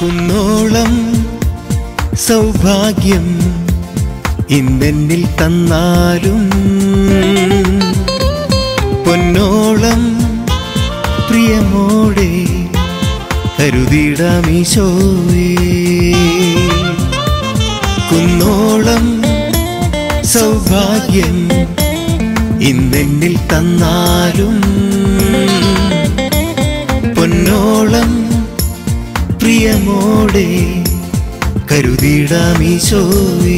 കുന്നോളം സൗഭാഗ്യം ഇന്നെന്നിൽ തന്നാലും പൊന്നോളം പ്രിയമോടെ കരുതിടാമീശോയേ കുന്നോളം സൗഭാഗ്യം ഇന്നെന്നിൽ തന്നാലും പൊന്നോളം പ്രിയമോടെ കരുതിടാമീശോയേ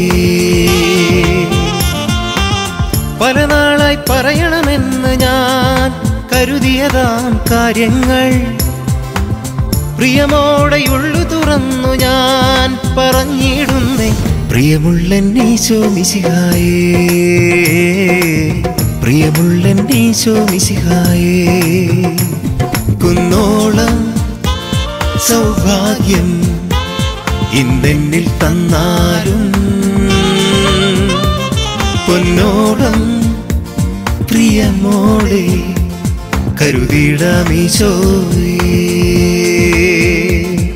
പല നാളായി പറയണമെന്ന് ഞാൻ കരുതിയതാം കാര്യങ്ങൾ പ്രിയമോടെയുള്ളു തുറന്നു ഞാൻ പറഞ്ഞിടുന്നേ പ്രിയമുള്ളന്നീശോ മിശിഹായേ പ്രിയമുള്ളന്നീശോ മിശിഹായേ കുന്നോളം സൗഭാഗ്യം ഇന്നെന്നിൽ തന്നാലും പൊന്നോളം പ്രിയമോടെ കരുതിടാമീശോയേ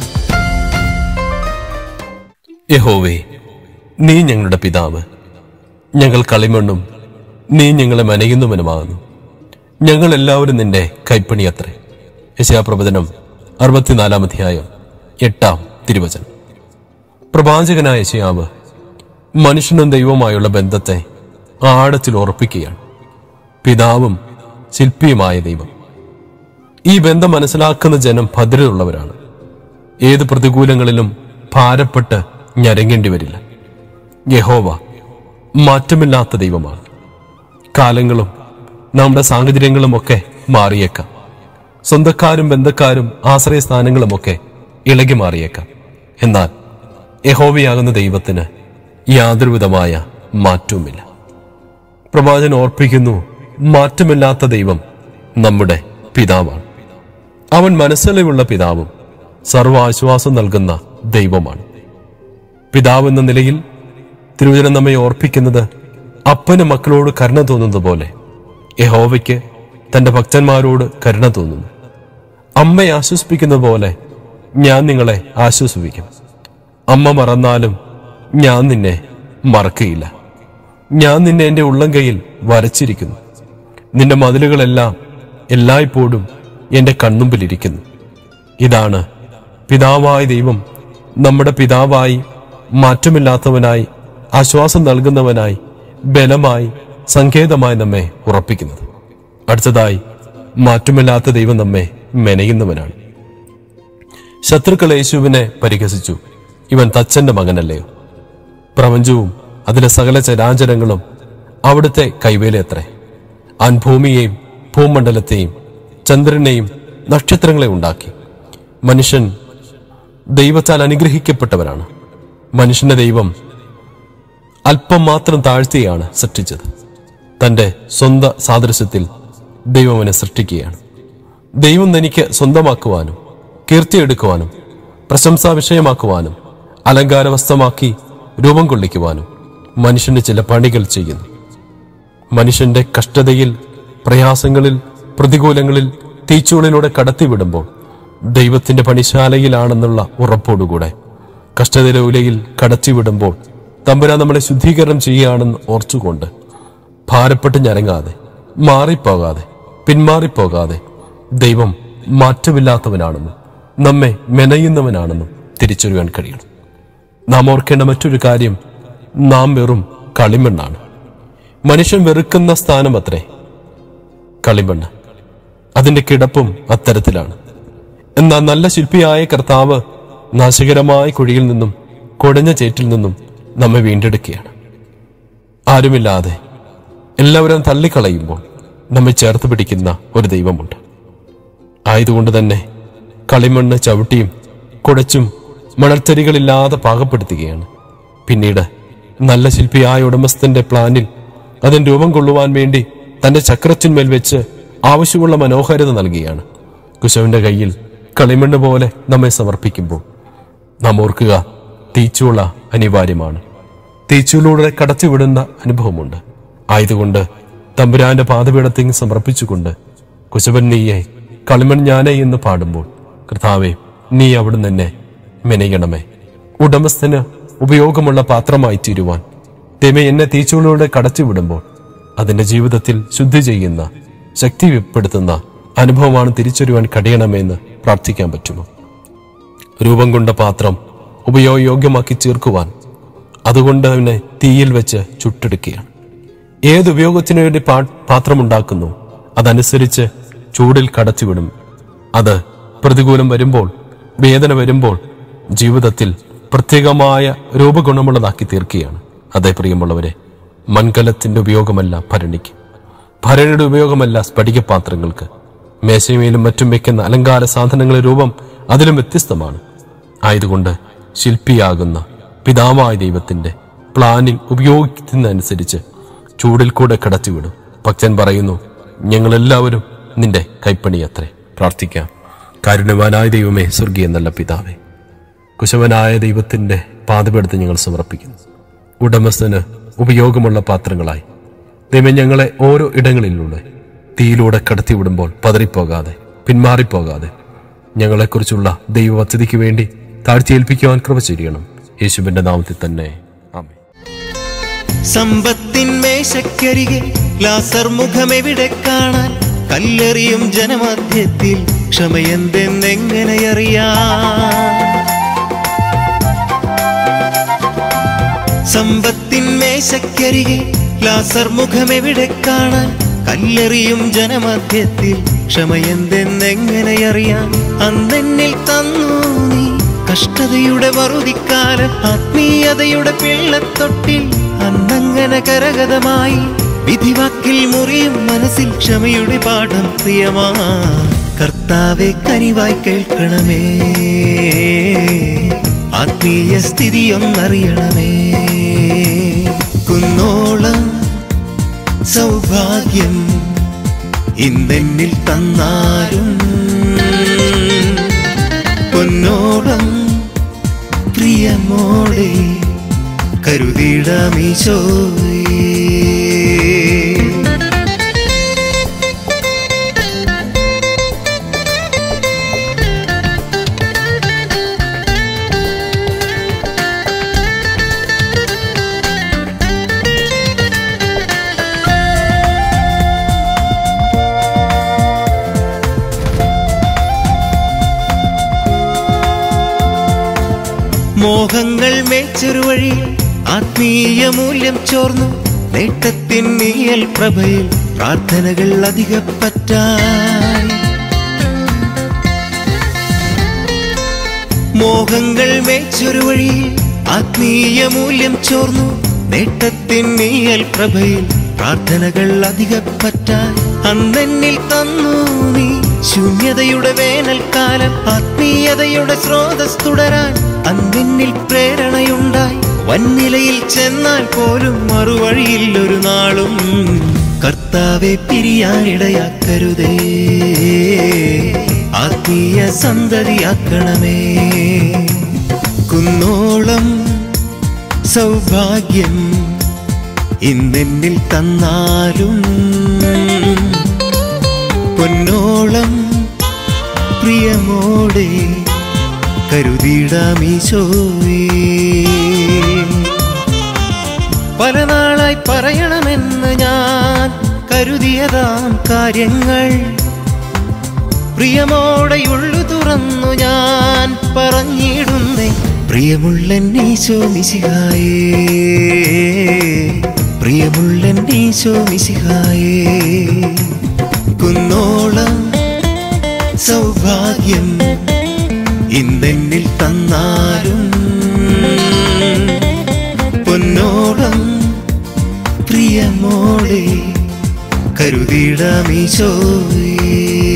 യഹോവേ നീ ഞങ്ങളുടെ പിതാവ് ഞങ്ങൾ കളിമണ്ണും നീ ഞങ്ങളെ മനയുന്നവനുമാകുന്നു ഞങ്ങൾ എല്ലാവരും നിന്റെ കൈപ്പണിയത്രേ യശയാപ്രവചനം അറുപത്തിനാലാം അധ്യായം എട്ടാം തിരുവചനം പ്രവാചകനായ യശയാവ് മനുഷ്യനും ദൈവവുമായുള്ള ബന്ധത്തെ ആഴത്തിൽ ഉറപ്പിക്കുകയാണ് പിതാവും ശില്പിയുമായ ദൈവം ഈ ബന്ധം മനസ്സിലാക്കുന്ന ജനം ഭദ്രതയുള്ളവരാണ് ഏത് പ്രതികൂലങ്ങളിലും ഭാരപ്പെട്ട് ഞരങ്ങേണ്ടി വരില്ല യഹോവ മാറ്റമില്ലാത്ത ദൈവമാണ് കാലങ്ങളും നമ്മുടെ സാഹചര്യങ്ങളുമൊക്കെ മാറിയേക്കാം സ്വന്തക്കാരും ബന്ധക്കാരും ആശ്രയസ്ഥാനങ്ങളുമൊക്കെ ഇളകി മാറിയേക്കാം എന്നാൽ യഹോവയാകുന്ന ദൈവത്തിന് യാതൊരുവിധമായ മാറ്റവുമില്ല പ്രവാചകൻ ഓർപ്പിക്കുന്നു മാറ്റമില്ലാത്ത ദൈവം നമ്മുടെ പിതാവാണ് അവൻ മനസ്സിലുള്ള പിതാവും സർവാശ്വാസം നൽകുന്ന ദൈവമാണ് പിതാവ് എന്ന നിലയിൽ തിരുവചനം നമ്മെ ഓർപ്പിക്കുന്നത് അപ്പന് മക്കളോട് കരുണ തോന്നുന്നത് പോലെ യഹോവയ്ക്ക് തന്റെ ഭക്തന്മാരോട് കരുണ തോന്നുന്നു അമ്മയെ ആശ്വസിപ്പിക്കുന്നത് പോലെ ഞാൻ നിങ്ങളെ ആശ്വസിപ്പിക്കും അമ്മ മറന്നാലും ഞാൻ നിന്നെ മറക്കുകയില്ല ഞാൻ നിന്നെ എന്റെ ഉള്ളം കൈയിൽ വരച്ചിരിക്കുന്നു നിന്റെ മതിലുകളെല്ലാം എല്ലായ്പ്പോഴും എന്റെ കൺമുമ്പിലിരിക്കുന്നു ഇതാണ് പിതാവായ ദൈവം നമ്മുടെ പിതാവായി മാറ്റമില്ലാത്തവനായി ആശ്വാസം നൽകുന്നവനായി ബലമായി സങ്കേതമായി നമ്മെ ഉറപ്പിക്കുന്നത് അടുത്തതായി മാറ്റമില്ലാത്ത ദൈവം നമ്മെ മെനയുന്നവനാണ് ശത്രുക്കൾ യേശുവിനെ പരിഹസിച്ചു ഇവൻ തച്ചന്റെ മകനല്ലയോ പ്രപഞ്ചവും അതിലെ സകല ചരാചരങ്ങളും അവിടുത്തെ കൈവേലയത്രേ അവൻ ഭൂമിയെയും ഭൂമണ്ഡലത്തെയും ചന്ദ്രനെയും നക്ഷത്രങ്ങളെ ഉണ്ടാക്കി മനുഷ്യൻ ദൈവത്താൽ അനുഗ്രഹിക്കപ്പെട്ടവരാണ് മനുഷ്യന്റെ ദൈവം അല്പം മാത്രം താഴ്ത്തിയാണ് സൃഷ്ടിച്ചത് തന്റെ സ്വന്ത സാദൃശ്യത്തിൽ ദൈവം അവനെ സൃഷ്ടിക്കുകയാണ് ദൈവം തനിക്ക് സ്വന്തമാക്കുവാനും കീർത്തിയെടുക്കുവാനും പ്രശംസാ വിഷയമാക്കുവാനും അലങ്കാരവസ്തമാക്കി രൂപം കൊള്ളിക്കുവാനും മനുഷ്യന് ചില പണികൾ ചെയ്യുന്നു മനുഷ്യന്റെ കഷ്ടതയിൽ പ്രയാസങ്ങളിൽ പ്രതികൂലങ്ങളിൽ തീച്ചൂളിലൂടെ കടത്തിവിടുമ്പോൾ ദൈവത്തിന്റെ പണിശാലയിലാണെന്നുള്ള ഉറപ്പോടുകൂടെ കഷ്ടതയുടെ ഉലയിൽ കടത്തിവിടുമ്പോൾ തമ്പുരാൻ നമ്മളെ ശുദ്ധീകരണം ചെയ്യുകയാണെന്ന് ഓർച്ചുകൊണ്ട് ഭാരപ്പെട്ട് ഞരങ്ങാതെ മാറിപ്പോകാതെ പിന്മാറിപ്പോകാതെ ദൈവം മാറ്റമില്ലാത്തവനാണെന്നും നമ്മെ മെനയുന്നവനാണെന്നും തിരിച്ചറിയാൻ കഴിയണം നാം ഓർക്കേണ്ട മറ്റൊരു കാര്യം നാം വെറും കളിമണ്ണാണ് മനുഷ്യൻ വെറുക്കുന്ന സ്ഥാനമത്രേ കളിമണ്ണ് അതിന്റെ കിടപ്പും അത്തരത്തിലാണ് എന്നാൽ നല്ല ശില്പിയായ കർത്താവ് നാശകരമായ കുഴിയിൽ നിന്നും കുടഞ്ഞ ചേറ്റിൽ നിന്നും നമ്മെ വീണ്ടെടുക്കുകയാണ് ആരുമില്ലാതെ എല്ലാവരും തള്ളിക്കളയുമ്പോൾ നമ്മെ ചേർത്ത് പിടിക്കുന്ന ഒരു ദൈവമുണ്ട് ആയതുകൊണ്ട് തന്നെ കളിമണ്ണ് ചവിട്ടിയും കുടച്ചും മണൽത്തരികളില്ലാതെ പാകപ്പെടുത്തുകയാണ് പിന്നീട് നല്ല ശില്പിയായ ഉടമസ്ഥന്റെ പ്ലാനിൽ അതിന് രൂപം കൊള്ളുവാൻ വേണ്ടി തന്റെ ചക്രത്തിന്മേൽ വെച്ച് ആവശ്യമുള്ള മനോഹാരിത നൽകുകയാണ് കുശവന്റെ കയ്യിൽ കളിമണ്ണ് പോലെ നമ്മെ സമർപ്പിക്കുമ്പോൾ നാം ഓർക്കുക തീച്ചൂള അനിവാര്യമാണ് തീച്ചൂലൂടെ കടത്തിവിടുന്ന അനുഭവമുണ്ട് ആയതുകൊണ്ട് തമ്പുരാന്റെ പാതപീഠത്തിൽ സമർപ്പിച്ചുകൊണ്ട് കുശവൻ നീയെ കളിമൺ ഞാനേ എന്ന് പാടുമ്പോൾ കർത്താവെ നീ അവിടുന്ന് എന്നെ മെനയണമേ ഉടമസ്ഥന് ഉപയോഗമുള്ള പാത്രമായി തീരുവാൻ ദൈവമേ എന്നെ തീച്ചുളിലൂടെ കടത്തിവിടുമ്പോൾ അതിന്റെ ജീവിതത്തിൽ ശുദ്ധി ചെയ്യുന്ന ശക്തിപ്പെടുത്തുന്ന അനുഭവമാണ് തിരിച്ചറിയുവാൻ കഴിയണമെന്ന് പ്രാർത്ഥിക്കാൻ പറ്റുമോ രൂപം കൊണ്ട പാത്രം ഉപയോഗയോഗ്യമാക്കി ചേർക്കുവാൻ അതുകൊണ്ട് അവനെ തീയിൽ വെച്ച് ചുട്ടെടുക്കുകയാണ് ഏത് ഉപയോഗത്തിനു വേണ്ടി പാ- പാത്രമുണ്ടാക്കുന്നു അതനുസരിച്ച് ചൂടിൽ കടത്തിവിടും അത് പ്രതികൂലം വരുമ്പോൾ വേദന വരുമ്പോൾ ജീവിതത്തിൽ പ്രത്യേകമായ രൂപഗുണമുള്ളതാക്കി തീർക്കുകയാണ് അതേ പ്രിയമുള്ളവരെ മൺകലത്തിന്റെ ഉപയോഗമല്ല ഭരണിക്ക് ഭരണിയുടെ ഉപയോഗമല്ല സ്ഫടികപാത്രങ്ങൾക്ക് മേശമേലും മറ്റും വെക്കുന്ന അലങ്കാര സാധനങ്ങളുടെ രൂപം അതിലും വ്യത്യസ്തമാണ് ആയതുകൊണ്ട് ശില്പിയാകുന്ന പിതാവായ ദൈവത്തിന്റെ പ്ലാനിംഗ് ഉപയോഗിക്കുന്നതനുസരിച്ച് ചൂടിൽ കൂടെ കടത്തിവിടും ഭക്തൻ പറയുന്നു ഞങ്ങളെല്ലാവരും നിന്റെ കൈപ്പണിയത്രേ പ്രാർത്ഥിക്കാം കാരുണ്യവാനായ ദൈവമേ സ്വർഗീയ നല്ല പിതാവേ കുശവനായ ദൈവത്തിന്റെ പാതപെടുത്ത് ഞങ്ങൾ സമർപ്പിക്കുന്നു ഉടമസ്ഥന് ഉപയോഗമുള്ള പാത്രങ്ങളായി ദൈവം ഞങ്ങളെ ഓരോ ഇടങ്ങളിലൂടെ തീയിലൂടെ കടത്തിവിടുമ്പോൾ പതറിപ്പോകാതെ പിന്മാറിപ്പോകാതെ ഞങ്ങളെക്കുറിച്ചുള്ള ദൈവ പദ്ധതിക്ക് വേണ്ടി താഴ്ത്തിയേൽപ്പിക്കുവാൻ കൃപ ചെയ്യണം യേശുവിന്റെ നാമത്തിൽ തന്നെ ആമേൻ സമ്പത്തിൻ മേശക്കരികെ ലാസർ മുഖമെവിടെ കാണാൻ കല്ലെറിയും ജനമധ്യത്തിൽ ക്ഷമയെന്തെന്നെങ്ങനെയറിയാം സമ്പത്തിൻ മേശക്കരികെ ലാസർ മുഖമെവിടെ കാണാൻ കല്ലെറിയും ജനമധ്യത്തിൽ ക്ഷമയെന്തെന്നെങ്ങനെയറിയാം അന്നെന്നിൽ തന്നു നീ കഷ്ടതയുടെ വറുതിക്കാലം ആത്മീയതയുടെ പിള്ളത്തൊട്ടിൽ അന്നങ്ങനെ കരഗതമായി വിധിവാക്കിൽ മുറിയും മനസ്സിൽ ക്ഷമയുടെ പാഠം പ്രിയമാ കർത്താവെ കനിവായി കേൾക്കണമേ ആത്മീയ സ്ഥിതിയൊന്നറിയണമേ കുന്നോളം സൗഭാഗ്യം ഇന്നെന്നിൽ തന്നാലും പൊന്നോളം പ്രിയമോടെ കരുതിടാമീശോയേ മോഹങ്ങൾ മേച്ചൊരു വഴി ആത്മീയ മൂല്യം ചോർന്നു നേട്ടത്തിൻ നീയൽ പ്രഭയിൽ പ്രാർത്ഥനകൾ അധികപ്പറ്റായി മോഹങ്ങൾ മേച്ചൊരു വഴി ആത്മീയ മൂല്യം ചോർന്നു നേട്ടത്തിൻ നീയൽ പ്രഭയിൽ പ്രാർത്ഥനകൾ അധികപ്പറ്റായി അന്നെന്നിൽ തന്നു നീ ശൂന്യതയുടെ വേനൽക്കാലം ആത്മീയതയുടെ സ്രോതസ് തുടരാൻ അന്നെന്നിൽ പ്രേരണയുണ്ടായി വൻനിലയിൽ ചെന്നാൽ പോലും മറുവഴിയിൽ ഒരു നാളും കർത്താവെ പിരിയാനിടയാക്കരുതേ ആത്മീയ സന്തതിയാക്കണമേ കുന്നോളം സൗഭാഗ്യം ഇന്നെന്നിൽ തന്നാലും പൊന്നോളം പ്രിയമോടെ കരുതിടാമീശോയേ പല നാളായി പറയണമെന്ന് ഞാൻ കരുതിയതാം കാര്യങ്ങൾ പ്രിയമോടെയുള്ളു തുറന്നു ഞാൻ പറഞ്ഞിടുന്നേ പ്രിയമുള്ളൻ ഈശോ മിശിഹായേ പ്രിയമുള്ളൻ ഈശോ മിശിഹായേ കുന്നോളം സൗഭാഗ്യം ഇന്നെന്നിൽ തന്നാലും പൊന്നോളം പ്രിയമോടെ കരുതിടാമീശോയേ